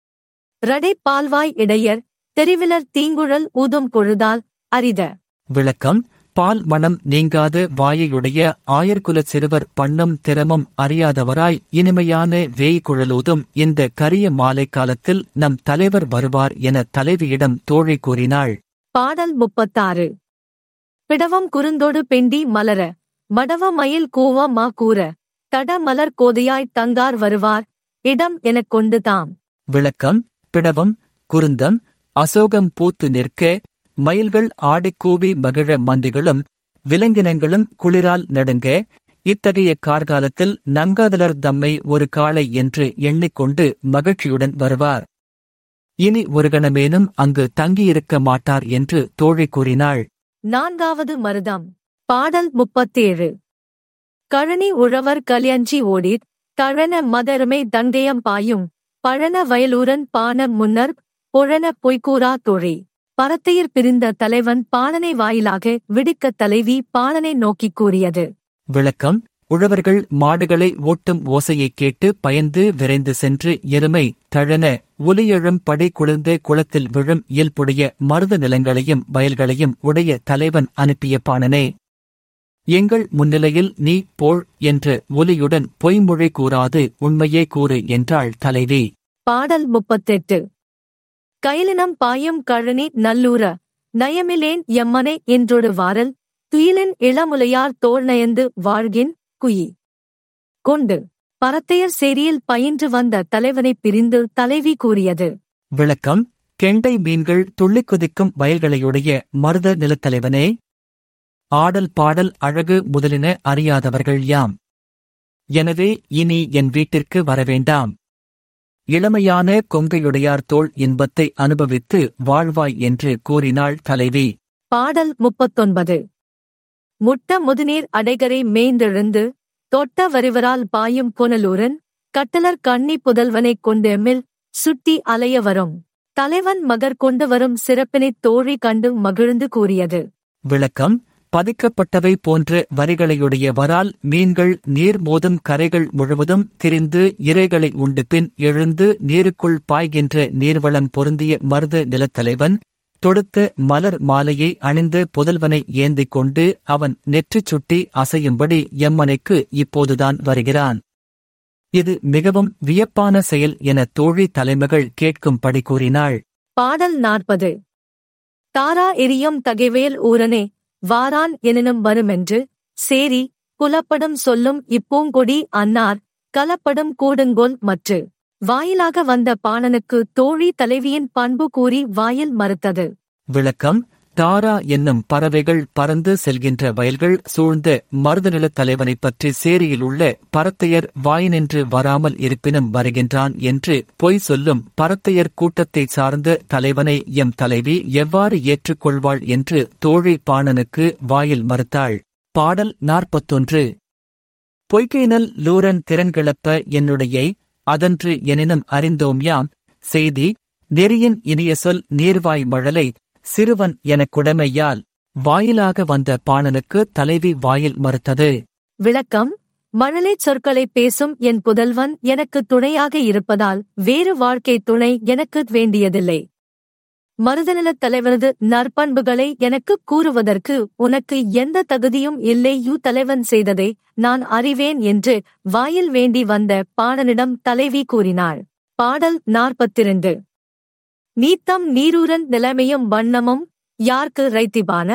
ரடை பால்வாய் இடையர் தெரிவிலர் தீங்குழல் ஊதும் பொழுதால் அரித விளக்கம் பால் மனம் நீங்காத வாயையுடைய ஆயர்குலச் சிறுவர் பண்ணும் திறமும் அறியாதவராய் இனிமையான வேய் குழலூதும் இந்த கரிய மாலை காலத்தில் நம் தலைவர் வருவார் என தலைவியிடம் தோழி கூறினாள் பாடல் முப்பத்தாறு பிடவம் குறுந்தொடு பெண்டி மலர மடவ மயில் கூவ மா கூற தட மலர் கோதையாய் தங்கார் வருவார் இடம் எனக் கொண்டு தாம் விளக்கம் பிடவம் குருந்தம் அசோகம் பூத்து நிற்க மயில்கள் ஆடிக் கூவி மகிழ மந்திகளும் விலங்கினங்களும் குளிரால் நடுங்க இத்தகைய கார்காலத்தில் நங்காதலர் தம்மை ஒரு காளை என்று எண்ணிக்கொண்டு மகிழ்ச்சியுடன் வருவார் இனி ஒரு கணமேனும் அங்கு தங்கியிருக்க மாட்டார் என்று தோழி கூறினாள் நான்காவது மருதம் பாடல் முப்பத்தேழு கழனி உழவர் கலியஞ்சி ஓடித் தழன மதருமை தண்டயம் பாயும் பழன வயலூரன் பான முன்னர் பொழன பொய்கூறா தொழி பரத்தையர் பிரிந்த தலைவன் பாலனை வாயிலாக விடுக்க தலைவி பாலனை நோக்கிக் கூறியது விளக்கம் உழவர்கள் மாடுகளை ஓட்டும் ஓசையைக் கேட்டு பயந்து விரைந்து சென்று எருமை தழன ஒலியெழும் படை குளிர்ந்த குளத்தில் விழும் இயல்புடைய மருத நிலங்களையும் வயல்களையும் உடைய தலைவன் அனுப்பிய பாணனே எங்கள் முன்னிலையில் நீ போள் என்ற ஒலியுடன் பொய்மொழி கூறாது உண்மையே கூறு என்றாள் தலைவி பாடல் முப்பத்தெட்டு கைலினம் பாயும் கழனி நல்லூர நயமிலேன் எம்மனை என்றொரு வாரல் துயிலின் இளமுலையார் தோள் நயந்து வாழ்கின் குயி கொண்டு பரத்தையர் சேரியில் பயின்று வந்த தலைவனைப் பிரிந்து தலைவி கூறியது விளக்கம் கெண்டை மீன்கள் துள்ளிக் குதிக்கும் வயல்களையுடைய மருத நிலத்தலைவனே ஆடல் பாடல் அழகு முதலின அறியாதவர்கள் யாம் எனவே இனி என் வீட்டிற்கு வரவேண்டாம் இளமையான கொங்கையுடையார் தோள் இன்பத்தை அனுபவித்து வாழ்வாய் என்று கூறினாள் தலைவி பாடல் முப்பத்தொன்பது முட்ட முதுநீர் அடைகரை மேய்ந்தெழுந்து தொட்ட வரிவரால் பாயும் புனலூரன் கட்டலர் கண்ணி புதல்வனைக் கொண்டெம்மில் சுட்டி அலைய வரும் தலைவன் மகர் கொண்டு வரும் சிறப்பினைத் தோழி கண்டு மகிழ்ந்து கூறியது விளக்கம் பதிக்கப்பட்டவை போன்ற வரிகளையுடைய வரால் மீன்கள் நீர் மோதும் கரைகள் முழுவதும் திரிந்து இரைகளை உண்டு பின் எழுந்து நீருக்குள் பாய்கின்ற நீர்வளம் பொருந்திய மருத நிலத்தலைவன் தொடுத்த மலர் மாலையை அணிந்த புதல்வனை ஏந்திக் கொண்டு அவன் நெற்றிச் சுட்டி அசையும்படி எம்மனைக்கு இப்போதுதான் வருகிறான் இது மிகவும் வியப்பான செயல் என தோழி தலைமகள் கேட்கும்படி கூறினாள் பாடல் நாற்பது தாரா எரியும் தகைவேல் ஊரனே வாரான் எனினும் வருமென்று சேரி புலப்படும் சொல்லும் இப்பூங்கொடி அன்னார் கலப்படும் கூடுங்கோல் மற்று வாயிலாக வந்த பாணனுக்கு தோழி தலைவியின் பண்பு கூறி வாயில் மறுத்தது விளக்கம் தாரா என்னும் பறவைகள் பறந்து செல்கின்ற வயல்கள் சூழ்ந்த மருதநிலத் தலைவனைப் பற்றி சேரியில் உள்ள பரத்தையர் வாயினின்று வராமல் இருப்பினும் வருகின்றான் என்று பொய் சொல்லும் பரத்தையர் கூட்டத்தைச் சார்ந்த தலைவனை எம் தலைவி எவ்வாறு ஏற்றுக்கொள்வாள் என்று தோழி பாணனுக்கு வாயில் மறுத்தாள் பாடல் நாற்பத்தொன்று பொய்கைனல் லூரன் திறன்கிளப்ப என்னுடையை அதன்று எனினும் அறிந்தோம் யாம் செய்தி நெறியின் இனிய சொல் நீர்வாய் மழலை சிறுவன் எனக் குடமையால் வாயிலாக வந்த பாணனுக்கு தலைவி வாயில் மறுத்தது விளக்கம் மழலைச் சொற்களை பேசும் என் புதல்வன் எனக்கு துணையாக இருப்பதால் வேறு வாழ்க்கை துணை எனக்கு வேண்டியதில்லை மருதநிலத் தலைவனது நற்பண்புகளை எனக்கு கூறுவதற்கு உனக்கு எந்த தகுதியும் இல்லை யூ தலைவன் செய்ததை நான் அறிவேன் என்று வாயில் வேண்டி வந்த பாணனிடம் தலைவி கூறினாள் பாடல் நாற்பத்திரண்டு நீத்தம் நீரூரன் நிலைமையும் வண்ணமும் யார்க்கு ரைத்திபான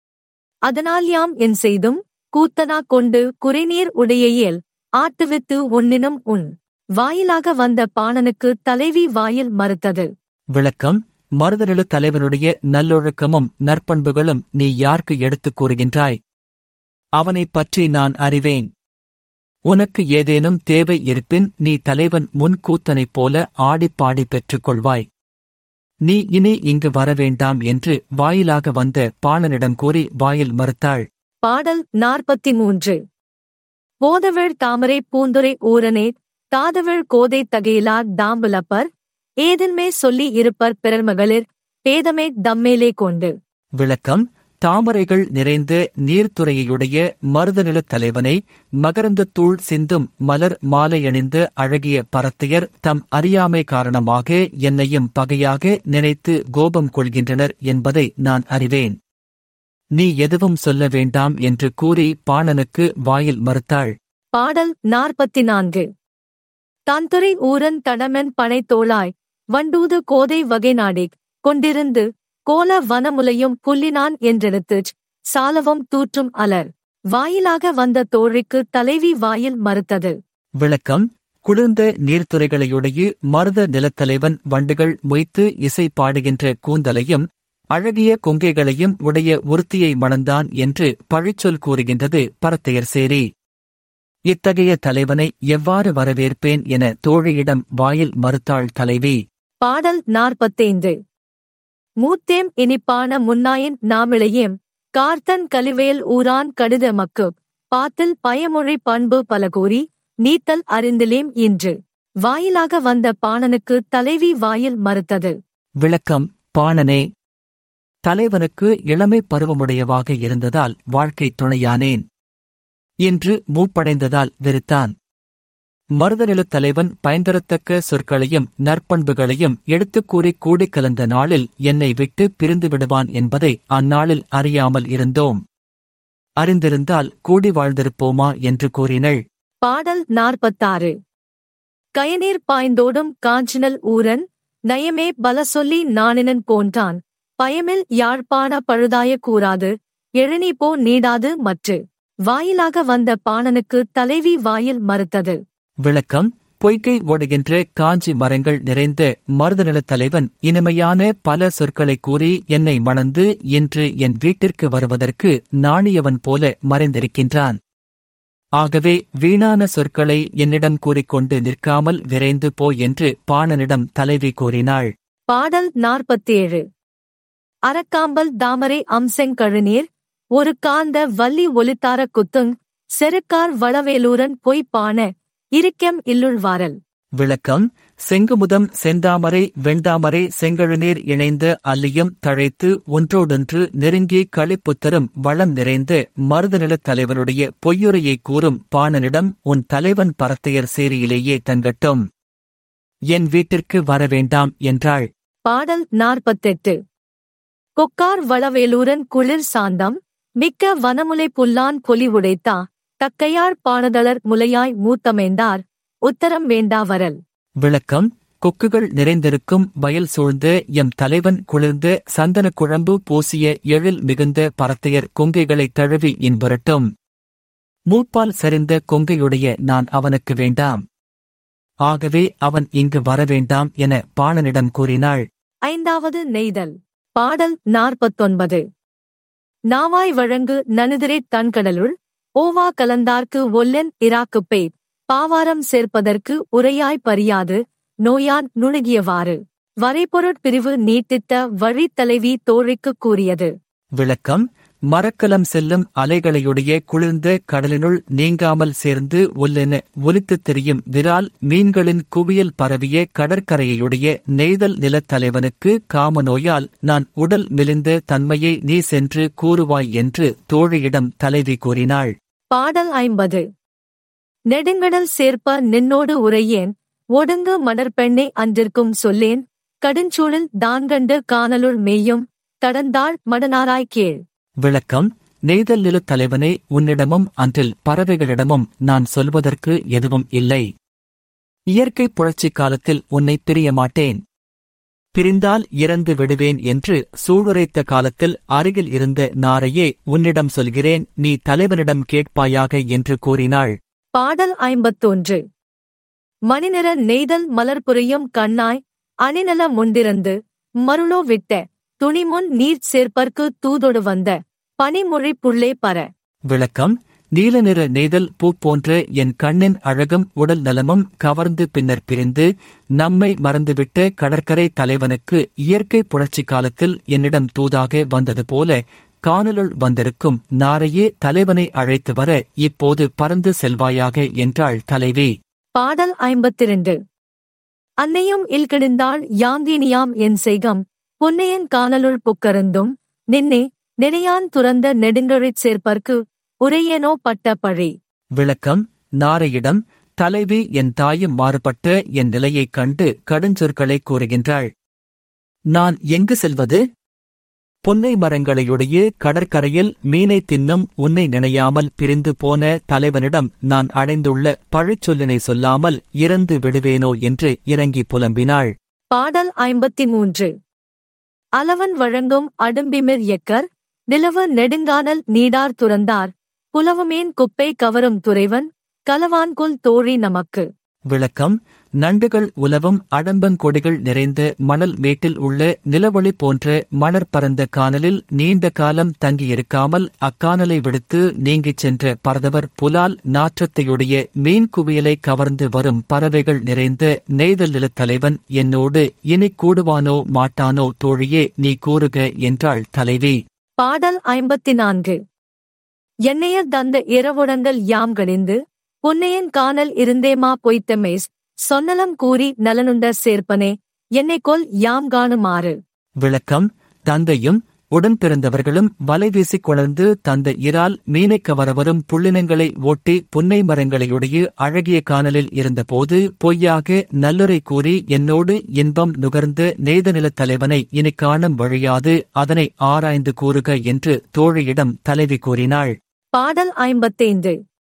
அதனால் யாம் என் செய்தும் கூத்தனா கொண்டு குறைநீர் உடையையேல் ஆட்டுவித்து உண்ணினும் உன் வாயிலாக வந்த பாணனுக்கு தலைவி வாயில் மறுத்தது விளக்கம் மருதநில தலைவனுடைய நல்லொழுக்கமும் நற்பண்புகளும் நீ யாருக்கு எடுத்துக் கூறுகின்றாய் அவனைப் பற்றி நான் அறிவேன் உனக்கு ஏதேனும் தேவை இருப்பின் நீ தலைவன் முன் கூத்தனைப் போல ஆடிப்பாடி பெற்றுக் கொள்வாய் நீ இனி இங்கு வரவேண்டாம் என்று வாயிலாக வந்த பாணனிடம் கூறி வாயில் மறுத்தாள் பாடல் நாற்பத்தி மூன்று போதவிழ் தாமரை பூந்துரை ஊரனே தாதவிழ் கோதை தகையிலா தாம்புலப்பர் ஏதன்மே சொல்லி இருப்பர் பிறர்மகளிர் பேதமே தம்மேலே கொண்டு விளக்கம் தாமரைகள் நிறைந்த நீர்த்துறையுடைய மருதநிலத் தலைவனை மகரந்தத்தூள் சிந்தும் மலர் மாலையணிந்த அழகிய பரத்தையர் தம் அறியாமை காரணமாக என்னையும் பகையாக நினைத்து கோபம் கொள்கின்றனர் என்பதை நான் அறிவேன் நீ எதுவும் சொல்ல வேண்டாம் என்று கூறி பாணனுக்கு வாயில் மறுத்தாள் பாடல் நாற்பத்தி நான்கு தான்துறை ஊரன் தடமென் பனை தோளாய் வண்டூது கோதை வகை நாடிக் கொண்டிருந்து கோல வனமுலையும் புல்லினான் என்றெடுத்துச் சாலவம் தூற்றும் அலர் வாயிலாக வந்த தோழிக்கு தலைவி வாயில் மறுத்தது விளக்கம் குளிர்ந்த நீர்த்துறைகளையுடைய மருத நிலத்தலைவன் வண்டுகள் மொய்த்து இசை பாடுகின்ற கூந்தலையும் அழகிய கொங்கைகளையும் உடைய ஒருத்தியை மணந்தான் என்று பழிச்சொல் கூறுகின்றது பரத்தையர் சேரி இத்தகைய தலைவனை எவ்வாறு வரவேற்பேன் என தோழியிடம் வாயில் மறுத்தாள் தலைவி பாடல் நாற்பத்தைந்து மூத்தேம் இனிப்பான முன்னாயின் நாமிளையேம் கார்த்தன் கலிவேல் ஊரான் கடித மக்கு பாத்தில் பயமொழி பண்பு பல கூறி நீத்தல் அறிந்திலேம் இன்று வாயிலாக வந்த பாணனுக்கு தலைவி வாயில் மறுத்தது விளக்கம் பாணனே தலைவனுக்கு இளமை பருவமுடையவாக இருந்ததால் வாழ்க்கை துணையானேன் இன்று மூப்படைந்ததால் வெறுத்தான் மருதநிலத் தலைவன் பயன்தரத்தக்க சொற்களையும் நற்பண்புகளையும் எடுத்துக் கூறி கூடிக் கலந்த நாளில் என்னை விட்டு பிரிந்து விடுவான் என்பதை அந்நாளில் அறியாமல் இருந்தோம் அறிந்திருந்தால் கூடி வாழ்ந்திருப்போமா என்று கூறினள் பாடல் நாற்பத்தாறு கயநீர் பாய்ந்தோடும் காஞ்சினல் ஊரன் நயமே பல சொல்லி நாணினன் போன்றான் பயமில் யாழ்ப்பாண பழுதாய கூறாது எழினி போ நீடாது மற்று வாயிலாக வந்த பாணனுக்கு தலைவி வாயில் மறுத்தது விளக்கம் பொய்கை ஓடுகின்ற காஞ்சி மரங்கள் நிறைந்த மருதநிலத் தலைவன் இனிமையான பல சொற்களைக் கூறி என்னை மணந்து இன்று என் வீட்டிற்கு வருவதற்கு நாணியவன் போல மறைந்திருக்கின்றான் ஆகவே வீணான சொற்களை என்னிடம் கூறிக்கொண்டு நிற்காமல் விரைந்து போ என்று பாணனிடம் தலைவி கூறினாள் பாடல் நாற்பத்தேழு அரக்காம்பல் தாமரை அம்செங்கழுநீர் ஒரு காந்த வள்ளி ஒலித்தார குத்துங் செருக்கார் வளவேலூரன் பொய்ப்பான இருக்கம் இல்லுள்வாரல் விளக்கம் செங்குமுதம் செந்தாமரை வெண்டாமரை செங்கழுநீர் இணைந்த அல்லியும் தழைத்து ஒன்றோடொன்று நெருங்கி களிப்புத்தரும் வளம் நிறைந்த மருதநிலத் தலைவனுடைய பொய்யுரையைக் கூறும் பாணனிடம் உன் தலைவன் பரத்தையர் சேரியிலேயே தங்கட்டும் என் வீட்டிற்கு வரவேண்டாம் என்றாள் பாடல் நாற்பத்தெட்டு கொக்கார் வளவேலூரன் குளிர் சாந்தம் மிக்க வனமுலை புல்லான் பொலி உடைத்தா தக்கையார் பாணதளர் முலையாய் மூத்தமைந்தார் உத்தரம் வேண்டா வரல் விளக்கம் கொக்குகள் நிறைந்திருக்கும் வயல் சூழ்ந்த எம் தலைவன் குளிர்ந்த சந்தனக் குழம்பு பூசிய எழில் மிகுந்த பரத்தையர் கொங்கைகளைத் தழுவி இன்புரட்டும் மூப்பால் சரிந்த கொங்கையுடைய நான் அவனுக்கு வேண்டாம் ஆகவே அவன் இங்கு வரவேண்டாம் என பாணனிடம் கூறினாள் ஐந்தாவது நெய்தல் பாடல் நாற்பத்தொன்பது நாவாய் வழங்கு நனுதிரைத் தன்கடலுள் ஓவா கலந்தார்க்கு ஒல்லென் இராக்குப் பெய் பாவாரம் சேர்ப்பதற்கு உரையாய் பறியாது நோயான் நுணுகியவாறு வரைபொருட் பிரிவு நீட்டித்த வழித் தலைவி தோழிக்குக் கூறியது விளக்கம் மரக்கலம் செல்லும் அலைகளையுடைய குளிர்ந்த கடலினுள் நீங்காமல் சேர்ந்து ஒல்லென ஒலித்துத் திரியும் விரால் மீன்களின் குவியல் பரவிய கடற்கரையுடைய நெய்தல் நிலத்தலைவனுக்கு காமநோயால் நான் உடல் மெலிந்த தன்மையை நீ சென்று கூறுவாய் என்று தோழியிடம் தலைவி கூறினாள் பாடல் ஐம்பது நெடுங்கடல் சேர்ப்ப நின்னோடு உரையேன் ஒடுங்கு மணற்பெண்ணை அன்றிற்கும் சொல்லேன் கடுஞ்சூழல் தான்கண்டு காணலுள் மேயும் தடந்தாள் மடனாராய் கேள் விளக்கம் நெய்தல் நிலத்தலைவனே உன்னிடமும் அன்றில் பறவைகளிடமும் நான் சொல்வதற்கு எதுவும் இல்லை இயற்கை புரட்சிக் காலத்தில் உன்னை பிரிய மாட்டேன் பிரிந்தால் இறந்து விடுவேன் என்று சூளுரைத்த காலத்தில் அருகில் இருந்த நாரையே உன்னிடம் சொல்கிறேன் நீ தலைவனிடம் கேட்பாயாக என்று கூறினாள் பாடல் ஐம்பத்தொன்று மணிநிற நெய்தல் மலர்புரியும் கண்ணாய் அணிநல முண்டிறந்து மருளோ விட்ட துணிமுன் நீர் சேர்ப்பர்க்கு தூதொடு வந்த பனிமொழி புள்ளே பர விளக்கம் நீல நிற நெய்தல் பூ போன்ற என் கண்ணின் அழகும் உடல் நலமும் கவர்ந்து பின்னர் பிரிந்து நம்மை மறந்துவிட்ட கடற்கரை தலைவனுக்கு இயற்கை புரட்சிக் காலத்தில் என்னிடம் தூதாக வந்தது போல காணலுள் வந்திருக்கும் நாரையே தலைவனை அழைத்து வர இப்போது பறந்து செல்வாயாக என்றாள் தலைவி பாடல் ஐம்பத்திரண்டு அன்னையும் இல்கிழிந்தாள் யாங்கினியாம் என் செய்கம் பொன்னையன் காணலுள் புக்கருந்தும் நின்னே நினையான் துறந்த நெடுங்கழிச் சேர்ப்பர்க்கு உரையேனோ பட்ட பழி விளக்கம் நாரையிடம் தலைவி என் தாயும் மாறுபட்ட என் நிலையைக் கண்டு கடுஞ்சொற்களை கூறுகின்றாள் நான் எங்கு செல்வது பொன்னை மரங்களையுடைய கடற்கரையில் மீனை தின்னும் உன்னை நினையாமல் பிரிந்து போன தலைவனிடம் நான் அடைந்துள்ள பழிச்சொல்லினை சொல்லாமல் இறந்து விடுவேனோ என்று இறங்கி புலம்பினாள் பாடல் ஐம்பத்தி மூன்று அளவன் வழங்கும் அடும்பிமிர் எக்கர் நிலவு நெடுங்கானல் நீடார் துறந்தார் புலவுமேன் குப்பை கவரும் துறைவன் கலவான்கொல் தோழி நமக்கு விளக்கம் நண்டுகள் உலவும் அடம்பங்கொடிகள் நிறைந்த மணல் மேட்டில் உள்ள நிலவொளி போன்ற மணற் பரந்த கானலில் நீண்ட காலம் தங்கியிருக்காமல் அக்கானலை விடுத்து நீங்கிச் சென்ற பரதவர் புலால் நாற்றத்தையுடைய மீன் குவியலை கவர்ந்து வரும் பறவைகள் நிறைந்த நெய்தல் நிலத்தலைவன் என்னோடு இனி கூடுவானோ மாட்டானோ தோழியே நீ கூறுக என்றாள் தலைவி பாடல் ஐம்பத்தி நான்கு என்னையர் தந்த இரவுடங்கள் யாம் கணிந்து பொன்னையன் காணல் இருந்தேமா பொய்த்தமேஸ் சொன்னலம் கூறி நலனுண்ட சேர்ப்பனே என்னை கொல் யாம் காணுமாறு விளக்கம் தந்தையும் உடன் பிறந்தவர்களும் வலை வீசிக் கொணர்ந்து தந்த இறால் மீனைக் கவரவரும் புள்ளினங்களை ஓட்டி புன்னை மரங்களையுடைய அழகிய காணலில் இருந்தபோது பொய்யாக நல்லுரை கூறி என்னோடு இன்பம் நுகர்ந்த நெய்தநிலத் தலைவனை இனி காணும் வழியாது அதனை ஆராய்ந்து கூறுக என்று தோழியிடம் தலைவி கூறினாள் பாடல் ஐம்பத்தைந்து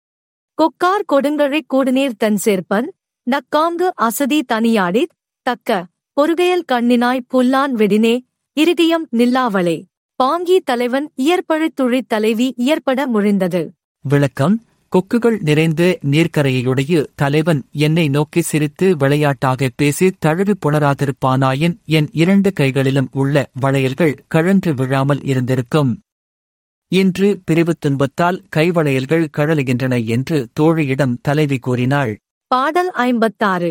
கொக்கார் கொடுங்கழை கூடுநீர் தன் சேர்ப்பன் நக்காங்கு அசதி தனியாடித் தக்க பொறுகையல் கண்ணினாய் புல்லான் வெடினே இருதயம் நில்லாவளே பாங்கி தலைவன் இயற்பழுத்துழி தலைவி இயற்பட முழிந்தது விளக்கம் கொக்குகள் நிறைந்த நீர்க்கரையுடைய தலைவன் என்னை நோக்கி சிரித்து விளையாட்டாக பேசி தழுவி புணராதிருப்பானாயின் என் இரண்டு கைகளிலும் உள்ள வளையல்கள் கழன்று விழாமல் இருந்திருக்கும் இன்று பிரிவு துன்பத்தால் கைவளையல்கள் கழலுகின்றன என்று தோழியிடம் தலைவி கூறினாள் பாடல் ஐம்பத்தாறு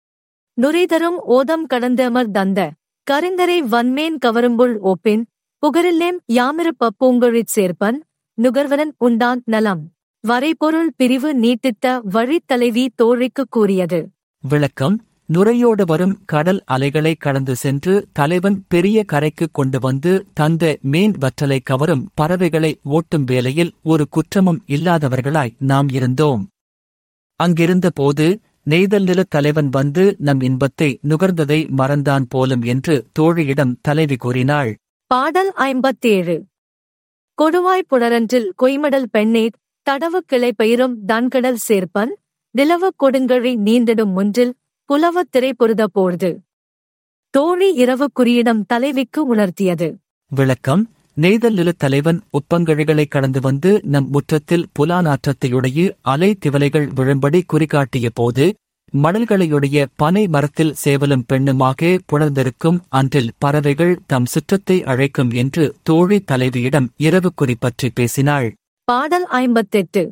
நுரைதரும் ஓதம் கடந்தமர் தந்த கருங்கரை வன்மேன் கவரும்புள் ஓப்பின் புகரில்லேம் யாமிருப்ப பூங்கொழிற் சேர்ப்பன் நுகர்வனன் உண்டான் நலம் வரைபொருள் பிரிவு நீட்டித்த வழித் தலைவி தோழிக்குக் கூறியது விளக்கம் நுரையோடு வரும் கடல் அலைகளை கடந்து சென்று தலைவன் பெரிய கரைக்கு கொண்டு வந்து தந்த மீன் வற்றலை கவரும் பறவைகளை ஓட்டும் வேளையில் ஒரு குற்றமும் இல்லாதவர்களாய் நாம் இருந்தோம் அங்கிருந்த போது நெய்தல் நிலத் தலைவன் வந்து நம் இன்பத்தை நுகர்ந்ததை மறந்தான் போலும் என்று தோழியிடம் தலைவி கூறினாள் பாடல் ஐம்பத்தேழு கொடுவாய் புணரன்றில் கொய்மடல் பெண்ணே தடவு கிளை பயிரும் தன்கடல் சேர்ப்பன் நிலவு கொடுங்கழி நீந்திடும் முன்றில் புலவத் திரை பொருத போர்து தோழி இரவு குறியிடம் தலைவிக்கு உணர்த்தியது விளக்கம் நெய்தல் நிலத் தலைவன் உப்பங்கழிகளை கடந்து வந்து நம் முற்றத்தில் புலாநாற்றத்தையுடைய அலை திவலைகள் விழும்படி குறிகாட்டிய போது மணல்களையுடைய பனை மரத்தில் சேவலும் பெண்ணுமாக புணர்ந்திருக்கும் அன்றில் பறவைகள் தம் சுற்றத்தை அழைக்கும் என்று தோழி தலைவியிடம் இரவு குறிப்பற்றி பேசினாள் பாடல் ஐம்பத்தெட்டு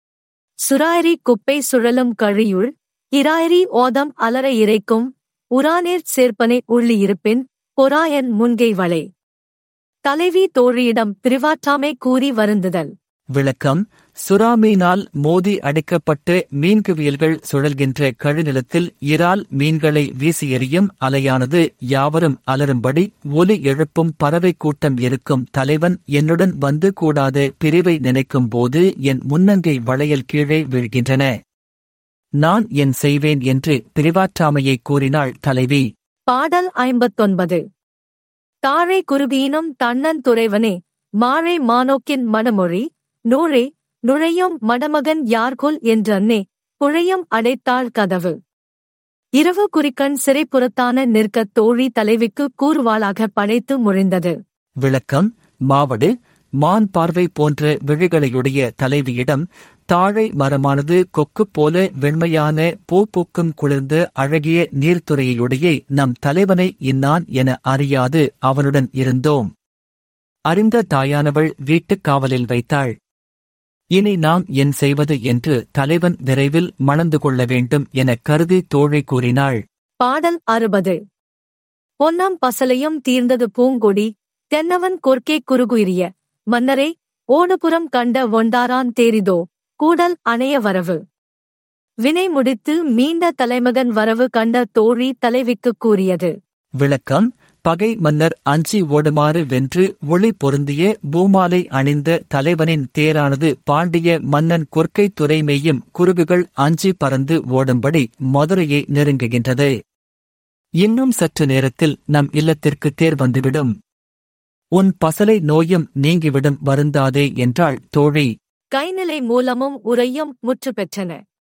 சுராரி குப்பை சுழலும் கழியுள் இராயிரி ஓதம் அலற இறைக்கும் உரானேர் சேர்ப்பனை உள்ளி இருப்பின் பொறாயன் முன்கை வளை தலைவி தோழியிடம் பிரிவாற்றாமை கூறி வருந்துதல் விளக்கம் சுறாமீனால் மோதி அடைக்கப்பட்ட மீன்குவியல்கள் சுழல்கின்ற கழுநிலத்தில் இறால் மீன்களை வீசி எறியும் அலையானது யாவரும் அலரும்படி ஒலி எழுப்பும் பறவை கூட்டம் இருக்கும் தலைவன் என்னுடன் வந்து கூடாத பிரிவை நினைக்கும் போது என் முன்னங்கை வளையல் கீழே வீழ்கின்றன நான் என் செய்வேன் என்று பிரிவாற்றாமையை கூறினாள் தலைவி பாடல் ஐம்பத்தொன்பது தாழை குருகியினும் தன்னன் துறைவனே மாழை மானோக்கின் மணமொழி நூழே நுழையும் மடமகன் யார்கொல் என்றன்னே புழையும் அடைத்தாள் கதவு இரவு குறிக்கண் சிறைப்புறத்தான நிற்கத் தோழி தலைவிக்கு கூர்வாளாக படைத்து முழிந்தது விளக்கம் மாவடு மான் பார்வை போன்ற விழிகளையுடைய தலைவியிடம் தாழை மரமானது கொக்கு போல வெண்மையான பூ பூக்கும் குளிர்ந்த அழகிய நீர்த்துறையுடைய நம் தலைவனை இன்னான் என அறியாது அவனுடன் இருந்தோம் அறிந்த தாயானவள் வீட்டுக் காவலில் வைத்தாள் இனி நாம் என் செய்வது என்று தலைவன் விரைவில் மணந்து கொள்ள வேண்டும் என கருதி தோழை கூறினாள் பாடல் அறுபது பொன்னம் பசலையும் தீர்ந்தது பூங்கொடி தென்னவன் கொர்க்கே குறுகுயிரிய மன்னரே ஓடுபுறம் கண்ட ஒண்டாரான் தேரிதோ கூடல் அணைய வரவு வினை முடித்து மீண்ட தலைமகன் வரவு கண்ட தோழி தலைவிக்குக் கூறியது விளக்கம் பகை மன்னர் அஞ்சி ஓடுமாறு வென்று ஒளி பொருந்திய பூமாலை அணிந்த தலைவனின் தேரானது பாண்டிய மன்னன் கொற்கை துறை மேயும் குருகுகள் அஞ்சி பறந்து ஓடும்படி மதுரையை நெருங்குகின்றது இன்னும் சற்று நேரத்தில் நம் இல்லத்திற்கு தேர் வந்துவிடும் உன் பசலை நோயும் நீங்கிவிடும் வருந்தாதே என்றாள் தோழி கைநிலை மூலமும் உரையும் முற்று பெற்றன